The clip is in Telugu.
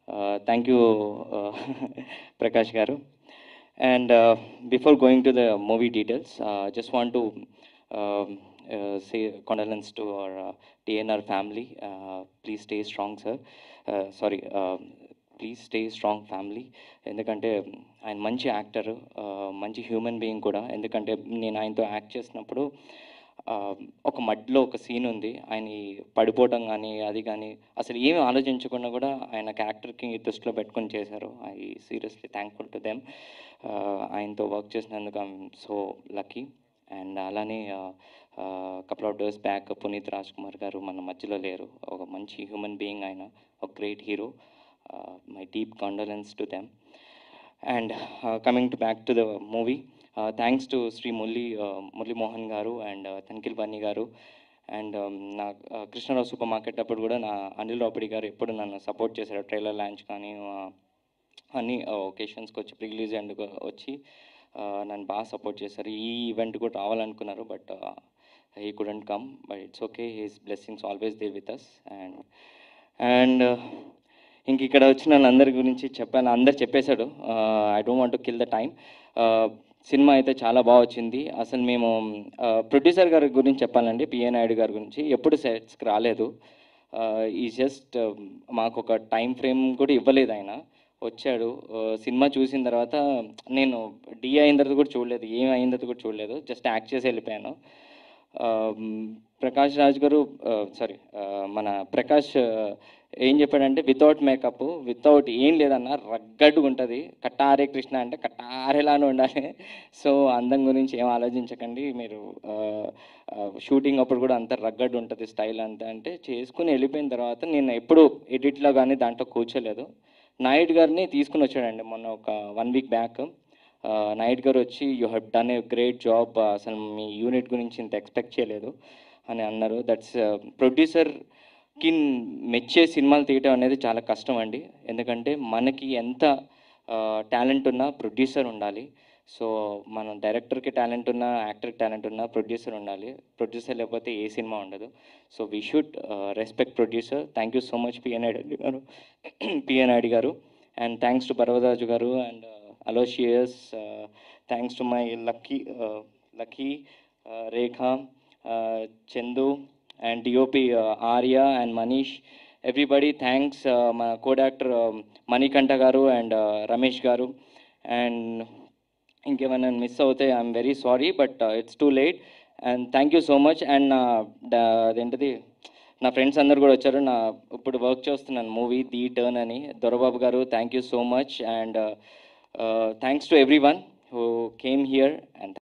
thank you Prakash garu and before going to the movie details just want to say condolence to our TNR family please stay strong sir sorry please stay strong family ఎందుకంటే ఆయన మంచి యాక్టర్ మంచి హ్యూమన్ బీయింగ్ కూడా ఎందుకంటే నేను ఆయనతో యాక్ట్ చేసినప్పుడు ఆ, ఒక మడ్లో ఒక సీన్ ఉంది ఆయన ఈ పడిపోవడం కానీ అది కానీ అసలు ఏమి ఆలోచించకుండా కూడా ఆయన క్యారెక్టర్కి దృష్టిలో పెట్టుకొని చేశారు I seriously thankful to them ఆయనతో వర్క్ చేసినందుకు ఐఎమ్ సో లక్కీ అండ్ అలానే couple of days back Puneeth Raj Kumar garu మన మధ్యలో లేరు ఒక మంచి హ్యూమన్ బీయింగ్ ఆయన ఒక great hero my deep condolence to them and coming to back to the movie thanks to Shri Murali Murali Mohan garu and తనిఖిల్ Bunny గారు అండ్ నా uh, కృష్ణరావు సూపర్ మార్కెట్ అప్పుడు కూడా నా అనిల్ రాపిడి గారు ఎప్పుడు నన్ను సపోర్ట్ చేశారు ట్రైలర్ లాంచ్ కానీ uh, అన్ని ఒకేషన్స్కి వచ్చి ప్రీ రిలీజ్ అండ్ వచ్చి uh, నన్ను బాగా సపోర్ట్ చేశారు ఈ ఈవెంట్ కూడా రావాలనుకున్నారు but he couldn't come but it's okay he's blessings always there with us and and ఇంక ఇక్కడ వచ్చిన వాళ్ళందరి గురించి చెప్పాను అందరు చెప్పేశాడు I don't want kill the time సినిమా అయితే చాలా బాగా వచ్చింది అసలు మేము ప్రొడ్యూసర్ గారి గురించి చెప్పాలండి పిఏ నాయుడు గారి గురించి ఎప్పుడు సెట్స్కి రాలేదు ఈ జస్ట్ మాకు ఒక టైం ఫ్రేమ్ కూడా ఇవ్వలేదు ఆయన వచ్చాడు ఆ, సినిమా చూసిన తర్వాత నేను డి అయిన తర్వాత కూడా చూడలేదు ఏం అయిన తర్వాత కూడా చూడలేదు జస్ట్ యాక్ట్ చేసి వెళ్ళిపోయాను ఆ, మ్, ప్రకాష్ రాజ్ గారు సారీ మన ప్రకాష్ ఆ, ఏం చెప్పాడంటే వితౌట్ మేకప్ వితౌట్ ఏం లేదన్న రగ్గడ్డుగా ఉంటుంది కట్టారే కృష్ణ అంటే కట్టారేలానే ఉండాలి సో అందం గురించి ఏం ఆలోచించకండి మీరు షూటింగ్ అప్పుడు కూడా అంత రగ్గడ్డు ఉంటుంది స్టైల్ అంతా అంటే చేసుకుని వెళ్ళిపోయిన తర్వాత నేను ఎప్పుడు ఎడిట్లో కానీ దాంట్లో కూర్చోలేదు నాయుడు గారిని తీసుకుని వచ్చాడండి మొన్న ఒక one week back Naidu garu వచ్చి you have done a great job అసలు మీ యూనిట్ గురించి ఇంత ఎక్స్పెక్ట్ చేయలేదు అని అన్నారు దట్స్ ప్రొడ్యూసర్కి మెచ్చే సినిమాలు తీయటం అనేది చాలా కష్టం అండి ఎందుకంటే మనకి ఎంత టాలెంట్ ఉన్నా ప్రొడ్యూసర్ ఉండాలి సో మనం డైరెక్టర్కి టాలెంట్ ఉన్నా యాక్టర్కి టాలెంట్ ఉన్నా ప్రొడ్యూసర్ ఉండాలి ప్రొడ్యూసర్ లేకపోతే ఏ సినిమా ఉండదు so we should respect producer thank you so much PN Naidu garu PN Naidu garu and thanks to Parvaraju garu and Aloysius thanks to my lucky lucky Rekha Chandu and DOP Arya and Manish everybody thanks మన కో డాక్టర్ మణికంఠ గారు అండ్ రమేష్ గారు అండ్ ఇంకేమైనా మిస్ అవుతే I'm very sorry but it's too late and thank you so much and నా డా- అదేంటిది నా ఫ్రెండ్స్ అందరు కూడా వచ్చారు నా ఇప్పుడు వర్క్ చేస్తున్నాను మూవీ ది టర్న్ అని Dorababu garu thank you so much and thanks to everyone who came here and